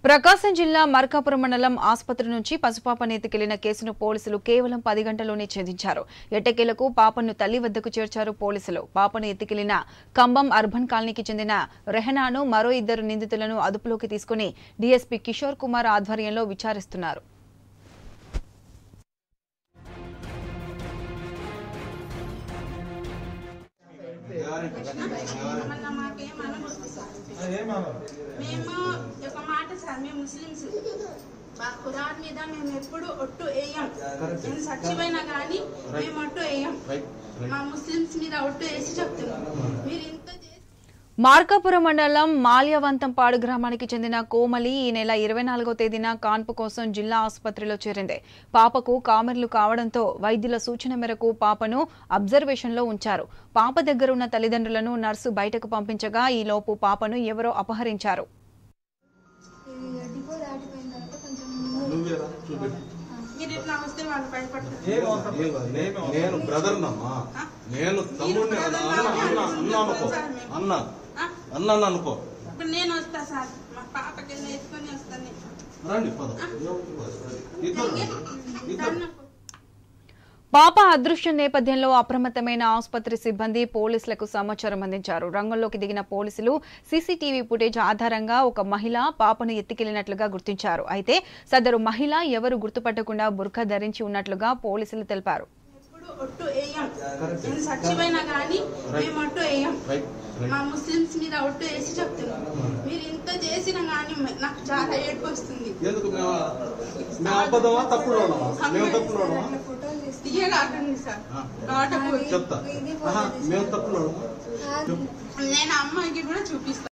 ప్రకాశం జిల్లా మార్కాపురం మండలం ఆసుపత్రి నుంచి పసుపాపను ఎత్తుకెళ్లిన కేసును పోలీసులు కేవలం పది గంటల్లోనే ఛేదించారు ఎట్టకేలకు పాపను తల్లి వద్దకు చేర్చారు పోలీసులు పాపను ఎత్తుకెళ్లిన కంబం అర్బన్ కాలనీకి చెందిన రెహనాను మరో ఇద్దరు నిందితులను అదుపులోకి తీసుకుని డీఎస్పీ కిషోర్ కుమార్ ఆధ్వర్యంలో విచారిస్తున్నారు మళ్ళా మాకేం అనకూడదు సార్. మేము ఒక మాట సార్ మేము ముస్లిమ్స్ మా ఖురాన్ మీద మేము ఎప్పుడు ఒట్టు వేయం నేను చచ్చిపోయినా కానీ మేము ఒట్టు వేయం మా ముస్లిమ్స్ మీద ఒట్టు వేసి చెప్తున్నాం మీరు ఇంత చేసి మార్కాపురం మండలం మాల్యవంతంపాడు గ్రామానికి చెందిన కోమలి ఈ నెల ఇరవై నాలుగో తేదీన కాన్పు కోసం జిల్లా ఆసుపత్రిలో చేరింది పాపకు కామెర్లు కావడంతో వైద్యుల సూచన మేరకు పాపను అబ్జర్వేషన్లో ఉంచారు పాప దగ్గర ఉన్న తల్లిదండ్రులను నర్సు బయటకు పంపించగా ఈ లోపు పాపను ఎవరో అపహరించారు ఇది డిపో దాటిపోయిన తర్వాత కొంచెం నువ్వేరా చూపెట్టు మీరు ఇట్లా వస్తే వాళ్ళు భయపడతారు ఏం అవసరం లేదు. నే- నేను బ్రదర్ నమ్మా నేను తమ్ముడిని అన్న అన్న అన్న అన్న అనుకో అన్న ఆ? అన్న అన్న అనుకో ఇప్పుడు నేను వస్తా సార్ మా పాపకి వెళ్ళి ఎత్తుకొని వస్తాను నేను. రండి పద ఇద్దరు ఇద్దరు దాన్ని పాప అదృశ్యం నేపథ్యంలో అప్రమత్తమైన ఆసుపత్రి సిబ్బంది పోలీసులకు సమాచారం అందించారు రంగంలోకి దిగిన పోలీసులు సీసీటీవీ ఫుటేజ్ ఆధారంగా ఒక మహిళ పాపను ఎత్తుకెళ్లినట్లుగా గుర్తించారు అయితే సదరు మహిళ ఎవరు గుర్తుపట్టకుండా బుర్ఖా ధరించి ఉన్నట్లుగా పోలీసులు తెలిపారు ఎప్పుడు ఒట్టు వేయం నేను చచ్చిపోయినా కానీ మేము ఒట్టు వేయం రైట్ మా ముస్లిమ్స్ మీద ఒట్టు వేసి చెప్తున్నాం మీరు ఇంత చేసినా కానీ నాకు చాలా ఏడుపు వస్తుంది ఎందుకు మేము మేము అబద్ధమా తప్పులో ఉన్నామా మేము తప్పులో ఉన్నామా ఫోటోలు తీసి తీయగాకండి సార్ ఆ, నాటకు చెప్తా ఆహా, మేము తప్పులో ఉన్నామా కాదు నేను అమ్మాయికి కూడా చూపిస్తాను